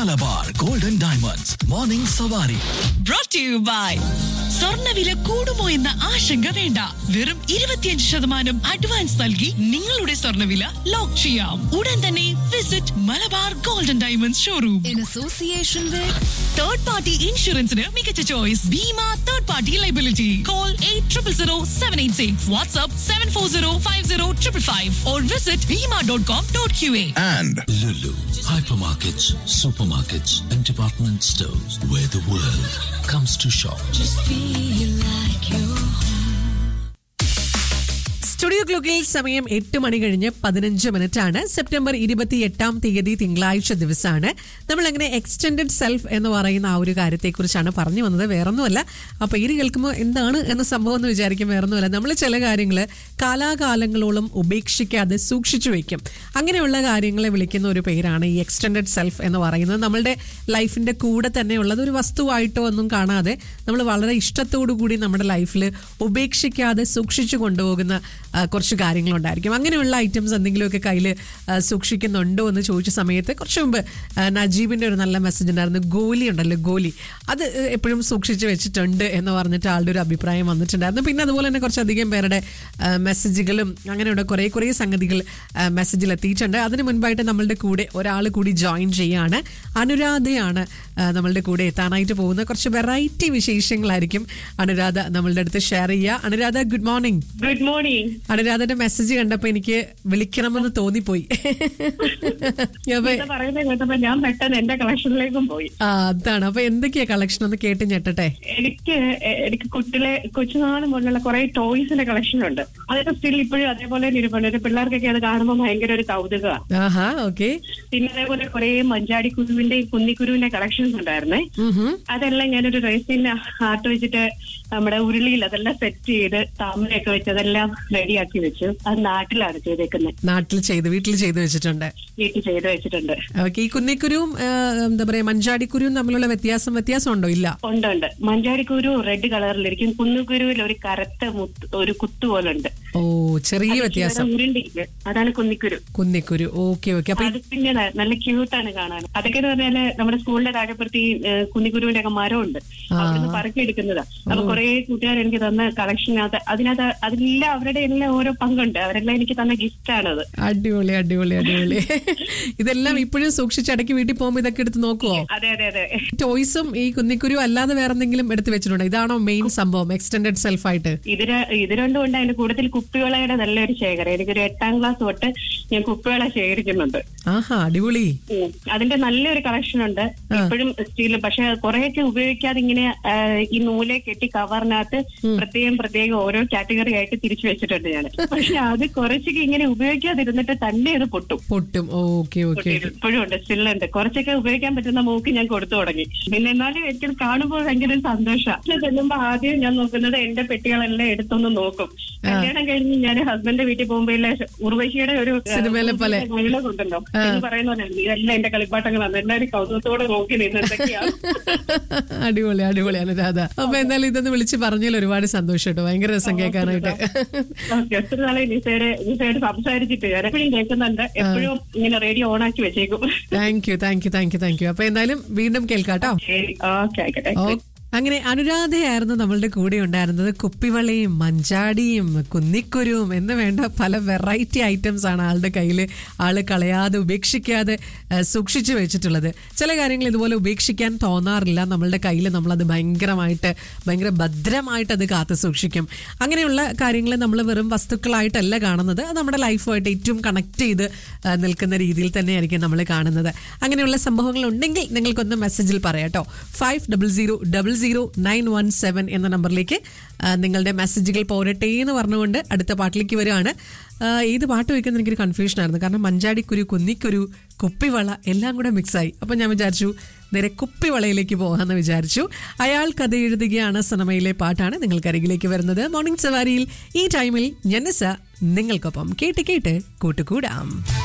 Malabar golden diamonds morning Savari brought to you by സ്വർണ്ണവില കൂടുമോ എന്ന ആശങ്ക വേണ്ട വെറും ഇരുപത്തിയഞ്ച് ശതമാനം അഡ്വാൻസ് നൽകി നിങ്ങളുടെ സ്വർണ്ണവില ലോക്ക് ചെയ്യാം ഉടൻ തന്നെ visit Malabar golden diamonds showroom in association with third party ഇൻഷുറൻസിന് മികച്ച choice Bhima third party liability call eight triple zero seven eight six WhatsApp seven four zero five zero triple five or visit Bhima dot com dot Q A and Lulu, hypermarkets, supermarkets, and department stores where the world comes to shop. feel like you studio ക്ലോക്കിൽ സമയം എട്ട് മണി കഴിഞ്ഞ് പതിനഞ്ച് minute ആണ് September ഇരുപത്തി എട്ടാം തീയതി തിങ്കളാഴ്ച ദിവസമാണ് നമ്മൾ അങ്ങനെ എക്സ്റ്റെൻഡഡ് സെൽഫ് എന്ന് പറയുന്ന ആ ഒരു കാര്യത്തെക്കുറിച്ചാണ് പറഞ്ഞു വന്നത് വേറൊന്നുമല്ല ആ പേര് കേൾക്കുമ്പോൾ എന്താണ് എന്ന സംഭവം എന്ന് വിചാരിക്കും വേറൊന്നുമല്ല നമ്മൾ ചില കാര്യങ്ങൾ കാലാകാലങ്ങളോളം ഉപേക്ഷിക്കാതെ സൂക്ഷിച്ചു വെക്കും അങ്ങനെയുള്ള കാര്യങ്ങളെ വിളിക്കുന്ന ഒരു പേരാണ് ഈ എക്സ്റ്റെൻഡഡ് സെൽഫ് എന്ന് പറയുന്നത് നമ്മളുടെ ലൈഫിന്റെ കൂടെ തന്നെ ഉള്ളത് ഒരു വസ്തുവായിട്ടോ ഒന്നും കാണാതെ നമ്മൾ വളരെ ഇഷ്ടത്തോടു കൂടി നമ്മുടെ ലൈഫിൽ ഉപേക്ഷിക്കാതെ സൂക്ഷിച്ചു കൊണ്ടുപോകുന്ന ആ, കുറച്ച് കാര്യങ്ങളുണ്ടായിരിക്കും അങ്ങനെയുള്ള ഐറ്റംസ് എന്തെങ്കിലുമൊക്കെ കയ്യിൽ സൂക്ഷിക്കുന്നുണ്ടോ എന്ന് ചോദിച്ച സമയത്ത് കുറച്ച് മുമ്പ് ആ, നജീബിന്റെ ഒരു നല്ല മെസ്സേജ് ഉണ്ടായിരുന്നു ഗോലി ഉണ്ടല്ലോ ഗോലി അത് എപ്പോഴും സൂക്ഷിച്ച് വെച്ചിട്ടുണ്ട് എന്ന് പറഞ്ഞിട്ട് ആളുടെ ഒരു അഭിപ്രായം വന്നിട്ടുണ്ടായിരുന്നു പിന്നെ അതുപോലെ തന്നെ കുറച്ചധികം പേരുടെ ആ, മെസ്സേജുകളും അങ്ങനെയുള്ള കുറേ കുറേ സംഗതികൾ ആ, മെസ്സേജിൽ എത്തിയിട്ടുണ്ട് അതിന് മുൻപായിട്ട് നമ്മളുടെ കൂടെ ഒരാൾ കൂടി ജോയിൻ ചെയ്യാണ് അനുരാധയാണ് ആ, നമ്മളുടെ കൂടെ എത്താനായിട്ട് പോകുന്ന കുറച്ച് വെറൈറ്റി വിശേഷങ്ങളായിരിക്കും അനുരാധ നമ്മളുടെ അടുത്ത് ഷെയർ ചെയ്യുക Anuradha good morning good morning അനുരാധന്റെ മെസ്സേജ് കണ്ടപ്പോ എനിക്ക് വിളിക്കണമെന്ന് തോന്നിപ്പോയി അപ്പൊ ഇത് പറയുന്നത് കേട്ടപ്പോ ഞാൻ പെട്ടെന്ന് എന്റെ കളക്ഷനിലേക്കും പോയി ആ, അതാണ് അപ്പൊ എന്തൊക്കെയാ കളക്ഷൻ ഒന്ന് കേട്ട് ഞെട്ടട്ടെ എനിക്ക് എ- എനിക്ക് കുട്ടിലെ കൊച്ചുനാളും മുതലുള്ള കുറെ ടോയ്സിന്റെ കളക്ഷൻ ഉണ്ട് അതൊക്കെ സ്റ്റിൽ ഇപ്പോഴും അതേപോലെ തന്നെ ഇരിപ്പുണ്ട് ഒരു പിള്ളേർക്കൊക്കെ അത് കാണുമ്പോൾ ഭയങ്കര ഒരു കൗതുകമാണ് ആഹാ ഓക്കെ പിന്നെ അതേപോലെ കുറെ മഞ്ചാടി കുരുവിന്റെയും കുന്നിക്കുരുവിന്റെ കളക്ഷൻസ് ഉണ്ടായിരുന്നേ അതെല്ലാം ഞാനൊരു റേസിന്റെ ആർട്ട് വെച്ചിട്ട് നമ്മുടെ ഉരുളിയിൽ അതെല്ലാം സെറ്റ് ചെയ്ത് താമരയൊക്കെ വെച്ച് അതെല്ലാം റെഡിയാക്കി വെച്ചു അത് നാട്ടിലാണ് ചെയ്തേക്കുന്നത് നാട്ടിൽ ചെയ്ത് വീട്ടിൽ ചെയ്ത് വെച്ചിട്ടുണ്ട് വീട്ടിൽ ചെയ്ത് വെച്ചിട്ടുണ്ട് ഓക്കെ ഈ കുന്നിക്കുരുവും ആ, എന്താ പറയാ മഞ്ചാടിക്കുരുവും തമ്മിലുള്ള വ്യത്യാസം വ്യത്യാസം ഉണ്ടോ ഇല്ല ഉണ്ട് ഉണ്ട് മഞ്ചാടിക്കുരു റെഡ് കളറിലിരിക്കും കുന്നുകുരുവിൽ ഒരു കറുത്ത മുത്ത് ഒരു കുത്തു പോലെ ഉണ്ട് ഓ ചെറിയ വ്യത്യാസം ഉരുണ്ടിരിക്കും അതാണ് കുന്നിക്കുരു കുന്നിക്കുരു ഓക്കെ ഓക്കെ അപ്പൊ അത് പിന്നെ ന- നല്ല ക്യൂട്ടാണ് കാണാൻ അതൊക്കെ എന്ന് പറഞ്ഞാല് നമ്മുടെ സ്കൂളിന്റെ താഴെപ്പുറത്ത് ഈ ഏഹ്, കുന്നിക്കുരുവിന്റെ ഒക്കെ മരമുണ്ട് അവിടുന്ന് പറക്കിയെടുക്കുന്നതാ അപ്പൊ കുറെ കൂട്ടുകാർ എനിക്ക് തന്ന കളക്ഷനകത്ത് അതിനകത്ത് അതിലെല്ലാം അവരുടെ എല്ലാം ഓരോ പങ്കുണ്ട് അവരെല്ലാം എനിക്ക് തന്ന ഗിഫ്റ്റ് ആണത് അടിപൊളി അടിപൊളി അടിപൊളി ഇതെല്ലാം ഇപ്പോഴും സൂക്ഷിച്ചടക്കി വീട്ടിൽ പോകുമ്പോ ഇതൊക്കെ എടുത്ത് നോക്കുവോ അതെ അതെ അതെ ടോയ്സും ഈ കുന്നിക്കുരു അല്ലാതെ വേറെ എന്തെങ്കിലും എടുത്ത് വെച്ചിട്ടുണ്ടോ ഇതാണോ മെയിൻ സംഭവം എക്സ്റ്റെൻഡഡ് സെൽഫ് ആയിട്ട് ഇത് ര- ഇത് രണ്ടും ഉണ്ട് അതിന്റെ കൂടുതൽ കുപ്പിവളയുടെ നല്ലൊരു ശേഖരം എനിക്കൊരു എട്ടാം ക്ലാസ് തൊട്ട് ഞാൻ കുപ്പിവള ശേഖരിക്കുന്നുണ്ട് ആഹാ അടിപൊളി ഉം. അതിന്റെ നല്ലൊരു കളക്ഷൻ ഉണ്ട് ഇപ്പോഴും സ്റ്റീൽ പക്ഷെ കുറെയൊക്കെ ഉപയോഗിക്കാതെ ഇങ്ങനെ ആ, ഈ നൂലെ കെട്ടി കവറിനകത്ത് പ്രത്യേകം പ്രത്യേകം ഓരോ കാറ്റഗറി ആയിട്ട് തിരിച്ചു വെച്ചിട്ടുണ്ട് ഞാൻ പക്ഷെ അത് കുറച്ചൊക്കെ ഇങ്ങനെ ഉപയോഗിക്കാതിരുന്നിട്ട് തന്നെ അത് പൊട്ടും പൊട്ടും ഓക്കെ ഓക്കെ ഇപ്പോഴും ഉണ്ട് സ്റ്റിൽ ഉണ്ട് കുറച്ചൊക്കെ ഉപയോഗിക്കാൻ പറ്റുന്ന മൂക്ക് ഞാൻ കൊടുത്തു തുടങ്ങി പിന്നെ എന്നാലും എനിക്കത് കാണുമ്പോൾ ഭയങ്കര സന്തോഷമാണ് ചെല്ലുമ്പോ ആദ്യം ഞാൻ നോക്കുന്നത് എന്റെ പെട്ടികളെല്ലാം എടുത്തൊന്ന് നോക്കും കല്യാണം കഴിഞ്ഞ് ഞാൻ ഹസ്ബൻഡിന്റെ വീട്ടിൽ പോകുമ്പോഴേ ഉർവശിയുടെ ഒരു സിനിമയിലെ പോലെ. ഡയലോഗ് ഉണ്ടല്ലോ എന്ന് പറയുന്ന പോലെ ഇതെല്ലാം എന്റെ കളിപ്പാട്ടങ്ങളാണ് എല്ലാവരും കൗതുകത്തോടെ നോക്കി നിന്ന് എന്തൊക്കെയാണ് അടിപൊളി അടിപൊളി അനുരാധ അപ്പൊ എന്തായാലും ഇതൊന്ന് വിളിച്ച് പറഞ്ഞാൽ ഒരുപാട് സന്തോഷം കേട്ടോ ഭയങ്കര രസം കേൾക്കാനായിട്ട് ഓക്കെ ഒത്തിരി നാളെ നിസയുടെ നിസയോട് സംസാരിച്ചിട്ട് ഞാൻ എപ്പോഴും കേൾക്കുന്നുണ്ട് എപ്പോഴും ഇങ്ങനെ റേഡിയോ ഓൺ ആക്കി വെച്ചേക്കും thank you thank you thank you thank you അപ്പൊ എന്തായാലും വീണ്ടും കേൾക്കാട്ടോ ശരി ഓക്കെ ആയിക്കോട്ടെ ഓ, അങ്ങനെ അനുരാധയായിരുന്നു നമ്മളുടെ കൂടെ ഉണ്ടായിരുന്നത് കുപ്പിവളയും മഞ്ചാടിയും കുന്നിക്കുരുവും എന്ന് വേണ്ട പല വെറൈറ്റി ഐറ്റംസ് ആണ് ആളുടെ കയ്യിൽ ആള് കളയാതെ ഉപേക്ഷിക്കാതെ ആ, സൂക്ഷിച്ചു വെച്ചിട്ടുള്ളത് ചില കാര്യങ്ങൾ ഇതുപോലെ ഉപേക്ഷിക്കാൻ തോന്നാറില്ല നമ്മളുടെ കയ്യിൽ നമ്മളത് ഭയങ്കരമായിട്ട് ഭയങ്കര ഭദ്രമായിട്ട് അത് കാത്തു സൂക്ഷിക്കും അങ്ങനെയുള്ള കാര്യങ്ങൾ നമ്മൾ വെറും വസ്തുക്കളായിട്ടല്ല കാണുന്നത് അത് നമ്മുടെ ലൈഫുമായിട്ട് ഏറ്റവും കണക്ട് ചെയ്ത് ആ, നിൽക്കുന്ന രീതിയിൽ തന്നെയായിരിക്കും നമ്മൾ കാണുന്നത് അങ്ങനെയുള്ള സംഭവങ്ങൾ ഉണ്ടെങ്കിൽ നിങ്ങൾക്കൊന്ന് മെസ്സേജിൽ പറയാട്ടോ five double zero double zero nine one seven എന്ന നമ്പറിലേക്ക് ആ, നിങ്ങളുടെ മെസ്സേജുകൾ പോരട്ടെ എന്ന് പറഞ്ഞുകൊണ്ട് അടുത്ത പാട്ടിലേക്ക് വരികയാണ് ആ, ഏത് പാട്ട് വയ്ക്കുന്ന എനിക്കൊരു കൺഫ്യൂഷൻ ആയിരുന്നു കാരണം മഞ്ചാടിക്കുരു കുന്നിക്കുരു കുപ്പിവള എല്ലാം കൂടെ മിക്സായി അപ്പം ഞാൻ വിചാരിച്ചു നേരെ കുപ്പിവളയിലേക്ക് പോകാമെന്ന് വിചാരിച്ചു അയാൾ കഥ എഴുതുകയാണ് സിനിമയിലെ പാട്ടാണ് നിങ്ങൾക്ക് അരികിലേക്ക് വരുന്നത് മോർണിംഗ് സവാരിയിൽ ഈ ടൈമിൽ ഞെന്നസ നിങ്ങൾക്കൊപ്പം കേട്ട് കേട്ട് കൂട്ടുകൂടാം